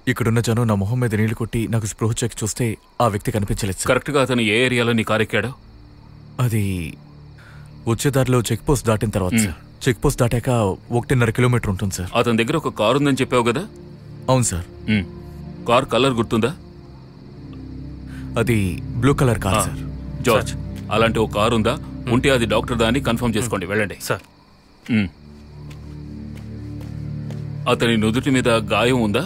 ఇక్కడున్న జనం నా మొహం మీద నీళ్లు కొట్టి నాకు స్పృహ చెక్ చూస్తే ఆ వ్యక్తి కనిపించలేదు సార్ కరెక్ట్గా అతను ఏ ఏరియాలో నీ కారు ఎక్కాడో అది వచ్చే దారిలో చెక్ పోస్ట్ దాటిన తర్వాత సార్ చెక్ పోస్ట్ దాటాక ఒకటిన్నర కిలోమీటర్ ఉంటుంది సార్ అతని దగ్గర ఒక కారు ఉందని చెప్పావు కదా అవును సార్ ఉమ్. కార్ కలర్ గుర్తుందా అది బ్లూ కలర్ కార్ ఆ, సార్ జార్జ్ అలాంటి ఒక కారు ఉందా ఉంటే అది డాక్టర్ దాన్ని కన్ఫర్మ్ చేసుకోండి వెళ్ళండి సార్ ఉమ్. అతని నుదుటి మీద గాయం ఉందా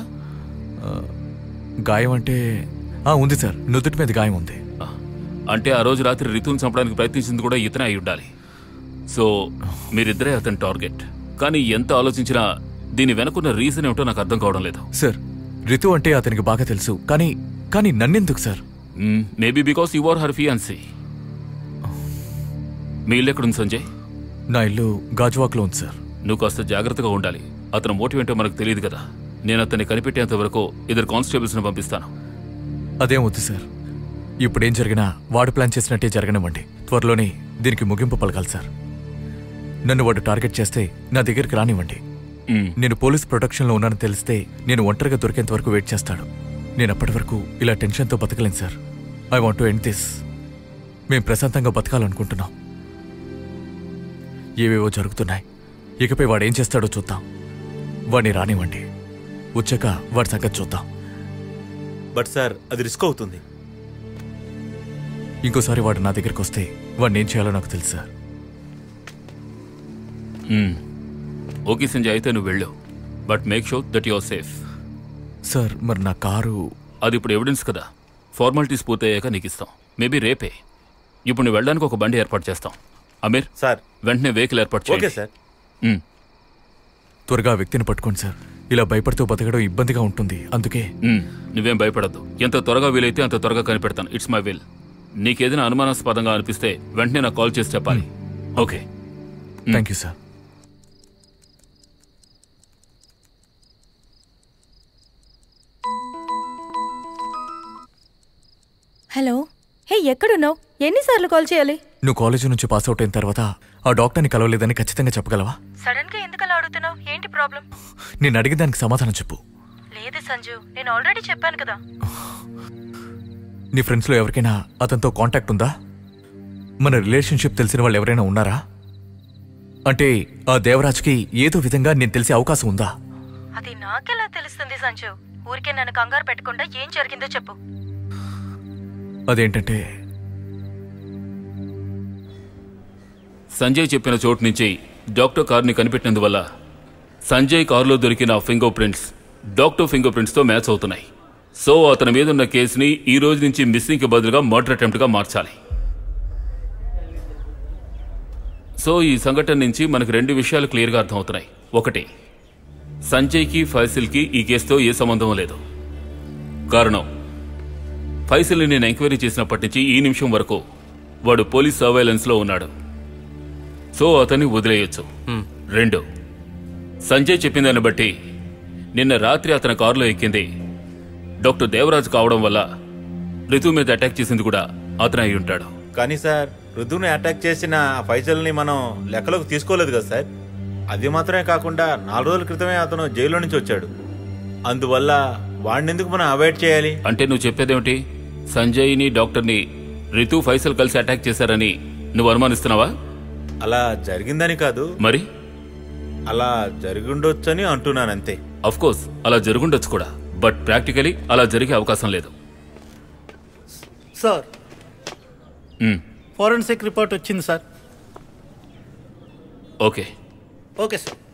గాయం అంటే ఆ, ఉంది సార్ నుదుటి మీద గాయం ఉంది ఆ, అంటే ఆ రోజు రాత్రి రితుని చంపడానికి ప్రయత్నించింది కూడా ఇతనే అయి ఉండాలి సో మీరిద్దరే అతని టార్గెట్ కానీ ఎంత ఆలోచించినా దీని వెనకున్న రీజన్ ఏమిటో నాకు అర్థం కావడం లేదు సార్ రితు అంటే అతనికి బాగా తెలుసు కానీ కానీ నన్నెందుకు sir maybe because you are her fiance మీ ఇల్లు ఎక్కడుంది సంజయ్ నా ఇల్లు గాజువాక్లో ఉంది సార్ నువ్వు కాస్త జాగ్రత్తగా ఉండాలి అతను మోటివ్ ఏంటో మనకు తెలియదు కదా నేను అతన్ని కనిపెట్టేంత వరకు ఇద్దరు కానిస్టేబుల్స్ని పంపిస్తాను అదేం వద్దు సార్ ఇప్పుడేం జరిగినా వాడు ప్లాన్ చేసినట్టే జరగనివ్వండి త్వరలోనే దీనికి ముగింపు పలకాలి సార్ నన్ను వాడు టార్గెట్ చేస్తే నా దగ్గరికి రానివ్వండి మ్మ్. నేను పోలీస్ ప్రొటెక్షన్లో ఉన్నానని తెలిస్తే నేను ఒంటరిగా దొరికేంత వరకు వెయిట్ చేస్తాడు నేను అప్పటి వరకు ఇలా టెన్షన్తో బతకలేను sir I want to end this మేము ప్రశాంతంగా బతకాలనుకుంటున్నాం ఏవేవో జరుగుతున్నాయి ఇకపై వాడు ఏం చేస్తాడో చూద్దాం వాడిని రానివ్వండి వచ్చాక వాడి సంగతి చూద్దాం బట్ సార్ అది రిస్క్ అవుతుంది ఇంకోసారి వాడు నా దగ్గరికి వస్తే వాడిని ఏం చేయాలో నాకు తెలుసు సార్ మ్మ్. ఓకే సంజయ్ అయితే నువ్వు వెళ్ళు but make sure that your safe sir మరి నా కారు అది ఇప్పుడు ఎవిడెన్స్ కదా ఫార్మాలిటీస్ పూర్తయ్యాక నీకు ఇస్తాం మేబీ రేపే ఇప్పుడు నువ్వు వెళ్ళడానికి ఒక బండి ఏర్పాటు చేస్తాం అమీర్ సార్ వెంటనే వెహికల్ ఏర్పాటు ఓకే చేయండి సార్ మ్మ్. త్వరగా ఆ వ్యక్తిని పట్టుకోండి సార్ ఇలా భయపడుతూ బతకడం ఇబ్బందిగా ఉంటుంది అందుకే మ్మ్. నువ్వేం భయపడద్దు ఎంత త్వరగా వీలైతే అంత త్వరగా కనిపెడతాను ఇట్స్ మై విల్ నీకేదైనా అనుమానాస్పదంగా అనిపిస్తే వెంటనే నాకు కాల్ చేసి చెప్పాలి okay thank you sir hello hey ఎక్కడున్నావు ఎన్నిసార్లు కాల్ చేయాలి నువ్వు కాలేజీ నుంచి పాస్ అవుట్ అయిన తర్వాత ఆ డాక్టర్ని కలవలేదని ఖచ్చితంగా చెప్పగలవా సడన్ గా ఎందుకు అలా అడుగుతున్నావు ఏంటి ప్రాబ్లం నేను అడిగిన దానికి సమాధానం చెప్పు లేదు సంజు నేను ఆల్రెడీ చెప్పాను కదా నీ ఫ్రెండ్స్లో ఎవరికైనా అతనితో కాంటాక్ట్ ఉందా మన రిలేషన్షిప్ తెలిసిన వాళ్ళు ఎవరైనా ఉన్నారా అంటే ఆ దేవరాజ్కి ఏదో విధంగా నేను తెలిసే అవకాశం ఉందా అది నాకెలా తెలుస్తుంది సంజు ఊరికే నన్ను కంగారు పెట్టకుండా ఏం జరిగిందో చెప్పు అదేంటంటే సంజయ్ చెప్పిన చోటు నుంచి డాక్టర్ కార్ని కనిపెట్టినందువల్ల సంజయ్ కారులో దొరికిన ఫింగర్ ప్రింట్స్ డాక్టర్ ఫింగర్ ప్రింట్స్తో మ్యాచ్ అవుతున్నాయి సో అతని మీద ఉన్న కేసుని ఈ రోజు నుంచి మిస్సింగ్కి బదులుగా మర్డర్ అటెంప్ట్గా మార్చాలి సో ఈ సంఘటన నుంచి మనకు రెండు విషయాలు క్లియర్గా అర్థమవుతున్నాయి ఒకటి సంజయ్కి ఫైసిల్కి ఈ కేసుతో ఏ సంబంధం లేదు కారణం ఫైసిల్ని నేను ఎంక్వైరీ చేసినప్పటి నుంచి ఈ నిమిషం వరకు వాడు పోలీస్ సర్వైలెన్స్లో ఉన్నాడు సో అతన్ని వదిలేయొచ్చు రెండు సంజయ్ చెప్పిన దాన్ని బట్టి నిన్న రాత్రి అతని కారులో ఎక్కింది డాక్టర్ దేవరాజ్ కావడం వల్ల రితు మీద అటాక్ చేసింది కూడా అతను అయి ఉంటాడు కానీ సార్ రుతుని అటాక్ చేసిన ఆ ఫైసల్ని మనం లెక్కలోకి తీసుకోలేదు కదా సార్ అది మాత్రమే కాకుండా నాలుగు రోజుల క్రితమే అతను జైల్లో నుంచి వచ్చాడు అందువల్ల వాడిని ఎందుకు మనం అవాయిడ్ చేయాలి అంటే నువ్వు చెప్పేదేమిటి సంజయ్ని డాక్టర్ని రితు ఫైసల్ కలిసి అటాక్ చేశారని నువ్వు అనుమానిస్తున్నావా అలా జరిగిందని కాదు మరి అలా జరిగిండొచ్చని అంటున్నాను అంతే అఫ్ కోర్స్ అలా జరుగుండొచ్చు కూడా బట్ ప్రాక్టికలీ అలా జరిగే అవకాశం లేదు సార్ మ్మ్. ఫోరెన్సిక్ రిపోర్ట్ వచ్చింది సార్ ఓకే ఓకే సార్